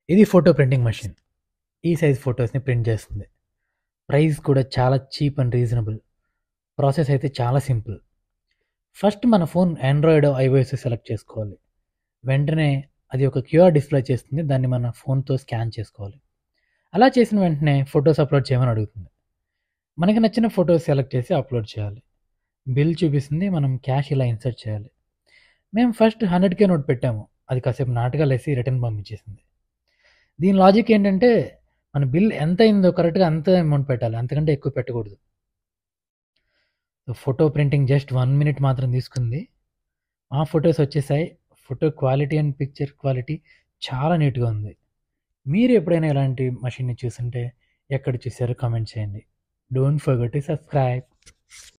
ఇది photo printing machine. ఈ size ఫోటోస్‌ని ప్రింట్ చేస్తుంది. ప్రైస్ కూడా చాలా చీప్ అండ్ రీజనబుల్. ప్రాసెస్ అయితే చాలా సింపుల్. ఫస్ట్ మన ఫోన్ ఆండ్రాయిడో, ఐఓఎస్ సెలెక్ట్ చేసుకోవాలి. వెంటనే అది ఒక క్యూఆర్ డిస్‌ప్లే చేస్తుంది. దాన్ని మన ఫోన్‌తో స్కాన్ చేసుకోవాలి. అలా చేసిన వెంటనే ఫోటోస్ అప్‌లోడ్ చేయమని అడుగుతుంది. మనకి నచ్చిన ఫోటోస్ సెలెక్ట్ చేసి అప్‌లోడ్ చేయాలి. బిల్ చూపిస్తుంది. మనం క్యాష్ ఇలా ఇన్సర్ట్ చేయాలి. మేము ఫస్ట్ 100కే నోట్ పెట్టాము. అది కాసేపు నాటకాలేసి రిటర్న్ పంపించేసింది. దీని లాజిక్ ఏంటంటే మన బిల్ ఎంత అయిందో కరెక్ట్‌గా అంతే అమౌంట్ పెట్టాలి. అంతకంటే ఎక్కువ పెట్టకూడదు. ఫోటో ప్రింటింగ్ జస్ట్ 1 మినిట్ మాత్రం తీసుకుంది. మా ఫోటోస్ వచ్చేసాయి. Photo quality and picture quality చాలా నీట్‌గా ఉంది. మీరు ఎప్పుడైనా ఇలాంటి మెషిన్‌ని చూసుంటే ఎక్కడ చూసారో కామెంట్ చేయండి. Don't forget to subscribe.